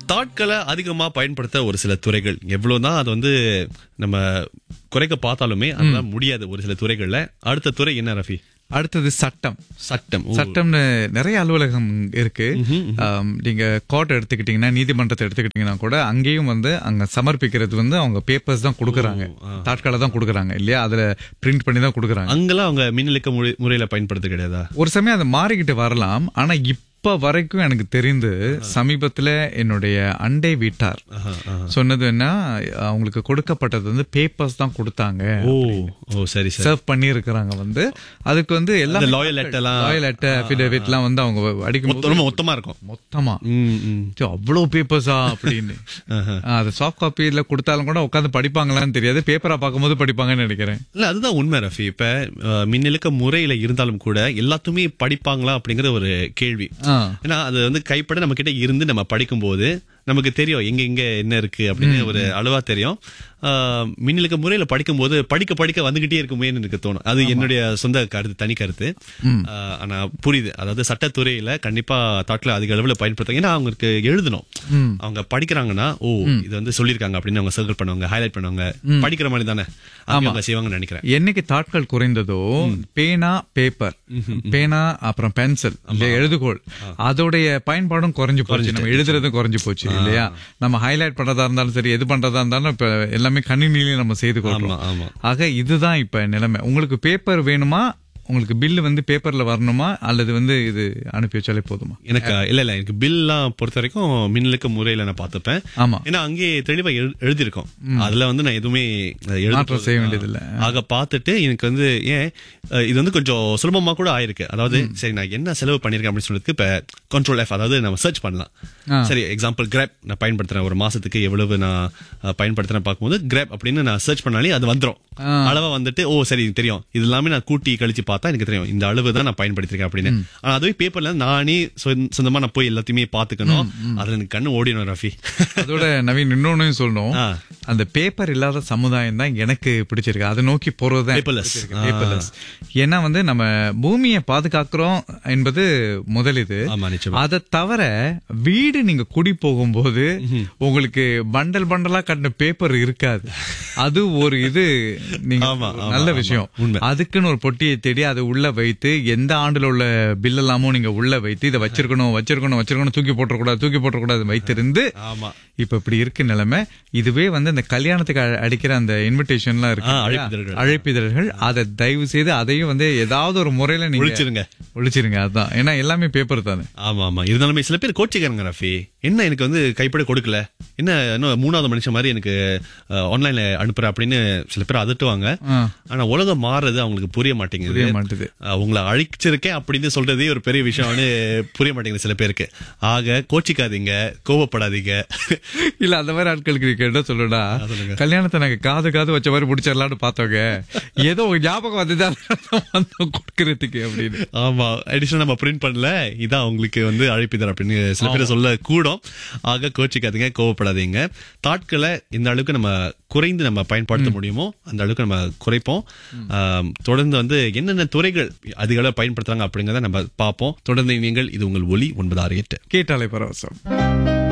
தாட்களை அதிகமா பயன்படுத்த ஒரு சில துறைகள் எவ்வளவுதான் அது வந்து நம்ம குறைக்க பார்த்தாலுமே அதெல்லாம் முடியாது ஒரு சில துறைகள்ல அடுத்த துறை என்ன ரஃபி அடுத்தது சட்டம் சட்டம் ஓ, சட்டம்னு நிறைய அலுவலகம் இருக்கு ஆம், நீங்க கோர்ட் எடுத்துக்கிட்டீங்கன்னா நீதிமன்றத்தை எடுத்துக்கிட்டீங்கன்னா கூட அங்கேயும் வந்து அங்க சமர்ப்பிக்கிறது வந்து அவங்க பேப்பர்ஸ் தான் கொடுக்குறாங்க தாட்களை தான் கொடுக்குறாங்க இல்லையா அதுல பிரிண்ட் பண்ணி தான் கொடுக்குறாங்க அங்கெல்லாம் அவங்க மின்னலுக்க முறை- முறையில பயன்படுத்த கிடையாதா ஒரு சமயம் அது மாறிக்கிட்டு வரலாம் ஆனா இப்ப வரைக்கும் எனக்கு தெரிந்து சமீபத்துல என்னுடைய அண்டை வீட்டார் ஆஹா, ஆஹா. சொன்னது என்ன அவங்களுக்கு கொடுக்கப்பட்டது வந்து பேப்பர்ஸ் தான் கொடுத்தாங்க ஓ ஓ சரி சரி சர்வ் பண்ணி இருக்கிறாங்க வந்து அதுக்கு வந்து எல்லாம் இந்த லாயல் லெட்டர்லாம் லாயல் லெட்டர் அபிடேவிட்லாம் வந்து அவங்க அடிக்கும் போது ரொம்ப மொத்தமா இருக்கும் மொத்தமா ம், ம். சோ, அவ்வளவு பேப்பர்ஸா அப்படின்னு ஆஹா. ஆ, அது சாஃப்ட் காப்பியில கொடுத்தாலும் கூட உட்காந்து படிப்பாங்களான்னு தெரியாது பேப்பரா பார்க்கும்போது படிப்பாங்கன்னு நினைக்கிறேன் இல்ல அதுதான் உண்மை ரஃபி இப்ப அஹ், மின்னலுக்க முறையில இருந்தாலும் கூட எல்லாத்துமே படிப்பாங்களா அப்படிங்கிற ஒரு கேள்வி ஆ, ஏன்னா அது வந்து கைப்பட நம்ம கிட்ட இருந்து நம்ம படிக்கும்போது நமக்கு தெரியும் எங்க எங்க என்ன இருக்கு அப்படின்னு ஒரு அளவா தெரியும் ஆஹ், மின்னலுக்க முறையில படிக்கும்போது படிக்க படிக்க வந்துகிட்டே இருக்குமேன்னு எனக்கு தோணும் அது என்னுடைய சொந்த கருத்து தனி கருத்து ஆஹ், ஆனா புரியுது அதாவது சட்டத்துறையில கண்டிப்பா தாட்ல அதிக அளவுல பயன்படுத்தாங்க ஏன்னா அவங்களுக்கு எழுதணும் அவங்க படிக்கிறாங்கன்னா ஓ இது வந்து சொல்லியிருக்காங்க அப்படின்னு அவங்க சர்க்கிள் பண்ணுவாங்க ஹைலைட் பண்ணுவாங்க படிக்கிற மாதிரி தானே அது அவங்க செய்வாங்கன்னு நினைக்கிறேன் என்னைக்கு தாட்கள் குறைந்ததோ பேனா பேப்பர் பேனா அப்புறம் பென்சில் இல்ல எழுதுகோள் அதோடைய பயன்பாடும் குறைஞ்சு போச்சு நம்ம எழுதுறதும் குறைஞ்சு போச்சு இல்லையா நம்ம ஹைலைட் பண்றதா இருந்தாலும் சரி எது பண்றதா இருந்தாலும் இப்ப எல்லாமே கணினிலேயே நம்ம செய்து கொள்றோம் ஆமா ஆமா ஆக இதுதான் இப்ப நிலைமை உங்களுக்கு பேப்பர் வேணுமா உங்களுக்கு பில்லு வந்து பேப்பர்ல வரணுமா அல்லது வந்து இது அனுப்பி வச்சாலே போதுமா எனக்கு இல்ல இல்ல எனக்கு பில்லாம் பொறுத்த வரைக்கும் மின்னலுக்க முறையில நான் பார்த்துப்பேன் ஆமா ஏன்னா அங்கே தெளிவா எழு- எழுதியிருக்கோம் அதுல வந்து நான் எதுவுமே அஹ், எழுத மாற்றம் செய்ய வேண்டியதில்லை. ஆக பார்த்துட்டு எனக்கு வந்து ஏன் அஹ், இது வந்து கொஞ்சம் சுலபமா கூட ஆயிருக்கு அதாவது சரி நான் என்ன செலவு பண்ணிருக்கேன் அப்படின்னு சொல்றதுக்கு இப்ப கண்ட்ரோல் எஃப் அதாவது நம்ம சர்ச் பண்ணலாம் ஆ. சரி எக்ஸாம்பிள் கிராப் நான் பயன்படுத்துறேன் ஒரு மாசத்துக்கு எவ்வளவு நான் அஹ், பயன்படுத்துறேன் பார்க்கும்போது கிராப் அப்படின்னு நான் சர்ச் பண்ணாலே அது வந்துரும் ஆ. அளவா வந்துட்டு ஓ சரி இது தெரியும் இது எல்லாமே நான் கூட்டி கழிச்சு பார்த்தா எனக்கு தெரியும் இந்த அளவு தான் நான் பயன்படுத்திருக்கேன் அப்படின்னு ஆனா அதுவே பேப்பர்ல நானே சொந்த- சொந்தமா நான் போய் எல்லாத்தையுமே பாத்துக்கணும் அதுல எனக்கு கண்ணு ஓடிடும் ரஃபி அதோட நவீன் இன்னொன்னு சொல்லணும் ஆ. அந்த பேப்பர் இல்லாத சமுதாயம் தான் எனக்கு பிடிச்சிருக்கு அதை நோக்கி போறதுதான் எனக்கு Paperless. பிடிச்சிருக்கு. Paperless. ஏன்னா வந்து நம்ம பூமியை பாதுகாக்கிறோம் என்பது முதல் இது ஆமா நிச்சயமா அதை தவிர வீடு நீங்க குடி போகும்போது உங்களுக்கு பண்டல் பண்டலா கட்டின பேப்பர் இருக்காது அது ஒரு இது நீங்க ஆமா, ஆமா, நல்ல ஆமா. விஷயம் உண்மை. அதுக்குன்னு ஒரு பொட்டியை தேடி அதை உள்ள வைத்து எந்த ஆண்டுல உள்ள பில் எல்லாமோ நீங்க உள்ள வைத்து இதை வச்சிருக்கணும் வச்சிருக்கணும் வச்சிருக்கணும் தூக்கி போட்டக்கூடாது தூக்கி போட்டக்கூடாது வைத்திருந்து ஆமா இப்ப இப்படி இருக்கு நிலைமை இதுவே வந்து இந்த கல்யாணத்துக்கு அ- அடிக்கிற அந்த இன்விடேஷன்லாம் இருக்கு ஆ, இல்லையா? அழைப்பிதழ்கள். அழைப்பிதழ்கள் அதை தயவு செய்து அதையும் வந்து ஏதாவது ஒரு முறையில நீங்க ஒழிச்சிருங்க ஒழிச்சிருங்க அதான் ஏன்னா எல்லாமே பேப்பர் தானே ஆமா ஆமா இருந்தாலுமே சில பேர் கோச்சிக்கிறாங்க ரஃபி என்ன எனக்கு வந்து கைப்பட கொடுக்கல என்ன இன்னும் மூணாவது மனுஷன் மாதிரி எனக்கு ஆன்லைன்ல அனுப்புற அப்படின்னு சில பேர் அதட்டுவாங்க ஆ, ஆனா உலகம் மாறுறது அவங்களுக்கு புரிய மாட்டேங்குது புரிய மாட்டுது அஹ் உங்களை அழிச்சிருக்கேன் அப்படின்னு சொல்றதே ஒரு பெரிய விஷயம் வந்து புரிய மாட்டேங்குது சில பேருக்கு ஆக கோச்சிக்காதீங்க கோபப்படாதீங்க இல்ல அந்த மாதிரி ஆட்களுக்கு நீங்க என்ன சொல்லடா சொல்லுங்க. கல்யாணத்தை நாங்க காது காது வச்ச மாதிரி முடிச்சிடலாம்னு பார்த்தோங்க ஏதோ ஒரு ஞாபகம் வந்துதான் வந்தோம் கொடுக்கறதுக்கு அப்படின்னு ஆமா அடிஷனல் நம்ம பிரிண்ட் பண்ணல இதான் உங்களுக்கு வந்து அழைப்பிதழ் அப்படின்னு சில பேர் சொல்ல கூடும் ஆக கோச்சிக்காதீங்க கோவப்படாதீங்க தாட்களை இந்த அளவுக்கு நம்ம குறைந்து நம்ம பயன்படுத்த முடியுமோ அந்த அளவுக்கு நம்ம குறைப்போம் ஆம், தொடர்ந்து வந்து என்னென்ன துறைகள் அதிக அளவு பயன்படுத்துறாங்க அப்படிங்கறத நம்ம பார்ப்போம் தொடர்ந்து நீங்கள் இது உங்கள் ஒலி ஒன்பது ஆறு எட்டு கேட்டாலே பரவசம்